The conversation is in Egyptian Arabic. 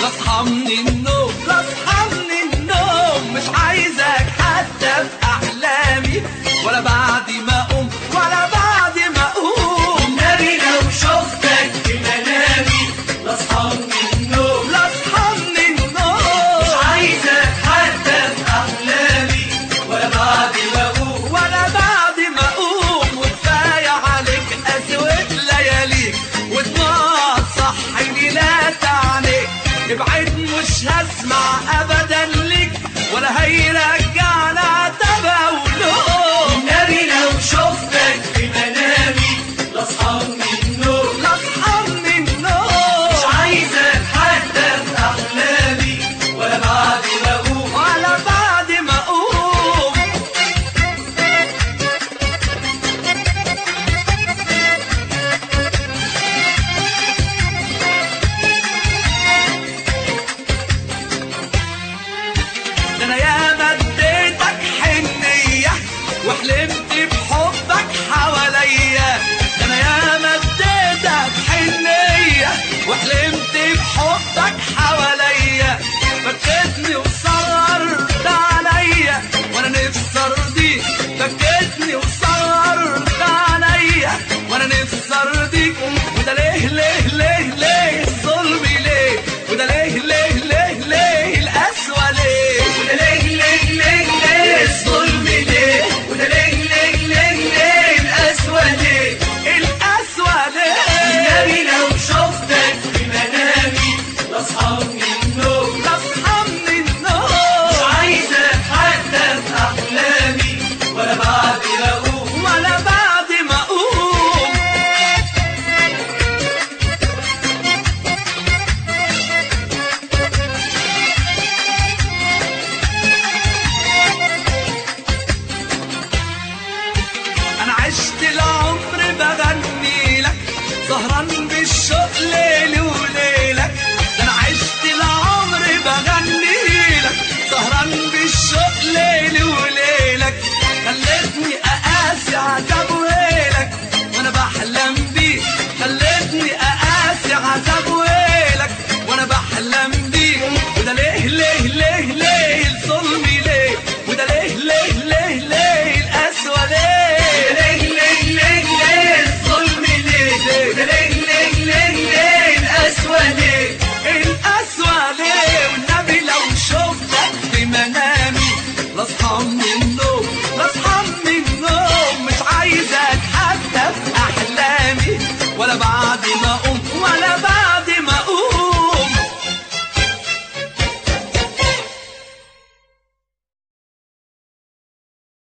لا اصحى من النوم لا اصحى من النوم مش عايزك حتى في احلامي ولا بعد ما اقوم ولا بعد ما اقوم النبي لو شفتك في منامي لا اصحى من النوم لا اصحى من مش النوم عايزك حتى في احلامي ولا بعد ما اقوم ولا بعد ما اقوم وكفايه عليك اسود لياليك ودموع صحيني لا تعنيك ابعد مش هسمع ابدا ليك ولا هيرجعنا تبا ولوم النبي لو شفتك في منامي لا اصحى من النوم لا اصحى من مش النوم عايزك حتى في احلامي ولا بعد ما اقوم ولا بعد ما اقوم ده انا ياما اديتك حنيه وحلمت بحبك حواليا ده انا ياما اديتك حنيه وحلمت بحبك حواليا فكتني وصغرت عليا وانا نفسي ارضيك فكتني وصغرت عليا وانا نفسي ارضيك وده ليه ليه ليه ليه الظلم ليه وده ليه ليه ليه ليه القسوه ليه وده ليه ليه ليه ليه الظلم ليه وده ليه ليه ليه ليه القسوة ليه القسوه ليه النبي لو شفتك في منامي لا اصحى من النوم لا اصحى من مش النوم عايزك حتى في احلامي ولا بعد ما اقوم ولا بعد ما اقوم انا عشت العمر بغني لك سهران بالشوق ليلي وليلك ده انا عشت العمر بغني لك سهران بالشوق ليلي وليلك خلتني اقاسي عذاب ويلك وانا بحلم بيك خلتني اقاسي عذاب ويلك وانا بحلم بيك وده ليه ليه ليه ليه الظلم ليه وده ليه ليه ليه ليه القسوه ليه ليه ليه ليه ليه الظلم ليه وده ليه ليه ليه ليه القسوة ليه القسوة ليه والنبي لو شفتك في منامي لا اصحى من النوم لا اصحى من النوم مش عايزك حتى في احلامي ولا بعد ما اقوم ولا بعد